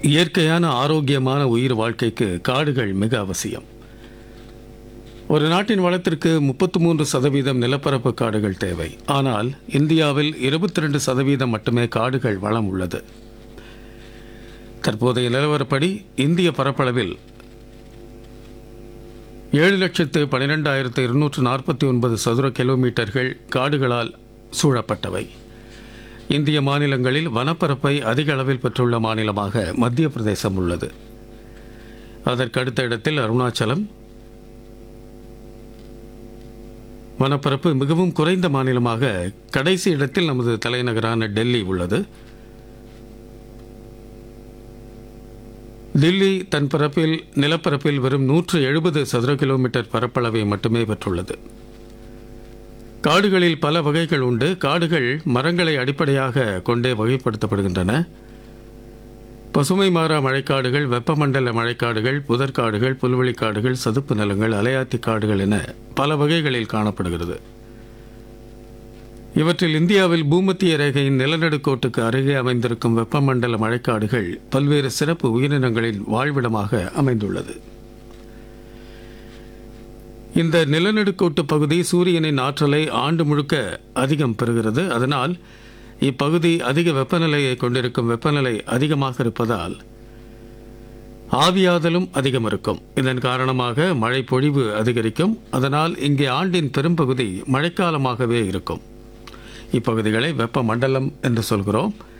இயற்கையான ஆரோக்கியமான உயிர் வாழ்க்கைக்கு காடுகள் மிக அவசியம் ஒரு நாட்டின் வளத்திற்கு முப்பத்து மூன்று சதவீதம் நிலப்பரப்பு காடுகள் தேவை ஆனால் இந்தியாவில் இருபத்தி ரெண்டு சதவீதம் மட்டுமே காடுகள் வளம் உள்ளது தற்போதைய நிலவரப்படி இந்திய பரப்பளவில் ஏழு லட்சத்து பன்னிரெண்டாயிரத்து இருநூற்று நாற்பத்தி ஒன்பது சதுர கிலோமீட்டர்கள் காடுகளால் சூழப்பட்டவை இந்திய மாநிலங்களில் வனப்பரப்பை அதிக அளவில் பெற்றுள்ள மாநிலமாக மத்திய பிரதேசம் உள்ளது அதற்கடுத்த இடத்தில் அருணாச்சலம் வனப்பரப்பு மிகவும் குறைந்த மாநிலமாக கடைசி இடத்தில் நமது தலைநகரான டெல்லி உள்ளது தில்லி தன் பரப்பில் நிலப்பரப்பில் வெறும் நூற்று எழுபது சதுர கிலோமீட்டர் பரப்பளவை மட்டுமே பெற்றுள்ளது காடுகளில் பல வகைகள் உண்டு காடுகள் மரங்களை அடிப்படையாக கொண்டே வகைப்படுத்தப்படுகின்றன பசுமை மாறா மழைக்காடுகள் வெப்பமண்டல மழைக்காடுகள் புதற்காடுகள் புல்வெளிக்காடுகள் சதுப்பு நிலங்கள் அலையாத்தி காடுகள் என பல வகைகளில் காணப்படுகிறது இவற்றில் இந்தியாவில் பூமத்திய ரேகையின் நிலநடுக்கோட்டுக்கு அருகே அமைந்திருக்கும் வெப்பமண்டல மழைக்காடுகள் பல்வேறு சிறப்பு உயிரினங்களின் வாழ்விடமாக அமைந்துள்ளது இந்த நிலநடுக்கோட்டு பகுதி சூரியனின் ஆற்றலை ஆண்டு முழுக்க அதிகம் பெறுகிறது அதனால் இப்பகுதி அதிக வெப்பநிலையை கொண்டிருக்கும் வெப்பநிலை அதிகமாக இருப்பதால் ஆவியாதலும் அதிகம் இருக்கும் இதன் காரணமாக மழை பொழிவு அதிகரிக்கும் அதனால் இங்கே ஆண்டின் பெரும்பகுதி மழைக்காலமாகவே இருக்கும் இப்பகுதிகளை வெப்ப மண்டலம் என்று சொல்கிறோம்